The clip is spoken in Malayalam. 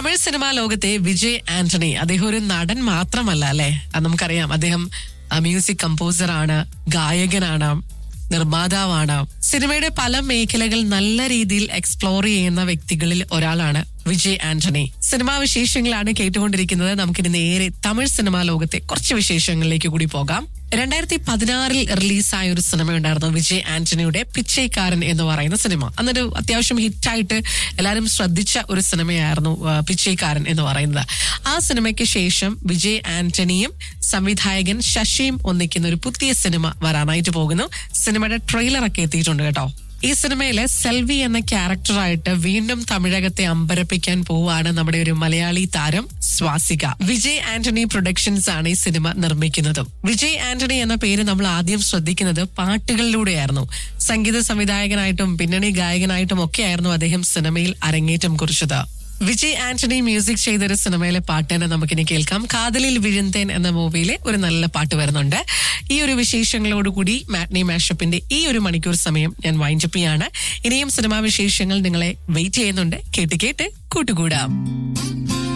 തമിഴ് സിനിമാ ലോകത്തെ വിജയ് ആന്റണി അദ്ദേഹം ഒരു നടൻ മാത്രമല്ല അല്ലെ അത് നമുക്കറിയാം അദ്ദേഹം മ്യൂസിക് കമ്പോസറാണ് ഗായകനാണ് നിർമ്മാതാവാണ് സിനിമയുടെ പല മേഖലകൾ നല്ല രീതിയിൽ എക്സ്പ്ലോർ ചെയ്യുന്ന വ്യക്തികളിൽ ഒരാളാണ് വിജയ് ആന്റണി സിനിമാ വിശേഷങ്ങളാണ് കേട്ടുകൊണ്ടിരിക്കുന്നത് നമുക്കിനി നേരെ തമിഴ് സിനിമാ ലോകത്തെ കുറച്ച് വിശേഷങ്ങളിലേക്ക് കൂടി പോകാം രണ്ടായിരത്തി പതിനാറിൽ റിലീസായ ഒരു സിനിമ ഉണ്ടായിരുന്നു വിജയ് ആന്റണിയുടെ പിച്ചൈക്കാരൻ എന്ന് പറയുന്ന സിനിമ അന്നൊരു അത്യാവശ്യം ഹിറ്റായിട്ട് എല്ലാവരും ശ്രദ്ധിച്ച ഒരു സിനിമയായിരുന്നു ആ, പിച്ചൈക്കാരൻ എന്ന് പറയുന്നത് ആ സിനിമയ്ക്ക് ശേഷം വിജയ് ആന്റണിയും സംവിധായകൻ ശശിയും ഒന്നിക്കുന്ന ഒരു പുതിയ സിനിമ വരാനായിട്ട് പോകുന്നു സിനിമയുടെ ട്രെയിലറൊക്കെ എത്തിയിട്ടുണ്ട് കേട്ടോ ഈ സിനിമയിലെ സെൽവി എന്ന ക്യാരക്ടറായിട്ട് വീണ്ടും തമിഴകത്തെ അമ്പരപ്പിക്കാൻ പോവാണ് നമ്മുടെ ഒരു മലയാളി താരം സ്വാസിക വിജയ് ആന്റണി പ്രൊഡക്ഷൻസ് ആണ് ഈ സിനിമ നിർമ്മിക്കുന്നതും വിജയ് ആന്റണി എന്ന പേര് നമ്മൾ ആദ്യം ശ്രദ്ധിക്കുന്നത് പാട്ടുകളിലൂടെയായിരുന്നു സംഗീത സംവിധായകനായിട്ടും പിന്നണി ഗായകനായിട്ടും ഒക്കെയായിരുന്നു അദ്ദേഹം സിനിമയിൽ അരങ്ങേറ്റം കുറിച്ചത് വിജയ് ആന്റണി മ്യൂസിക് ചെയ്തൊരു സിനിമയിലെ പാട്ട് തന്നെ നമുക്കിനി കേൾക്കാം കാതലിൽ വിഴുന്തേൻ എന്ന മൂവിയിലെ ഒരു നല്ല പാട്ട് വരുന്നുണ്ട് ഈ ഒരു വിശേഷങ്ങളോടുകൂടി മാറ്റ്നി മാഷപ്പിന്റെ ഈ ഒരു മണിക്കൂർ സമയം ഞാൻ വൈൻഡപ്പ് ചെയ്യാണ് ഇനിയും സിനിമാ വിശേഷങ്ങൾ നിങ്ങളെ വെയിറ്റ് ചെയ്യുന്നുണ്ട് കേട്ട് കേട്ട് കൂട്ടുകൂടാം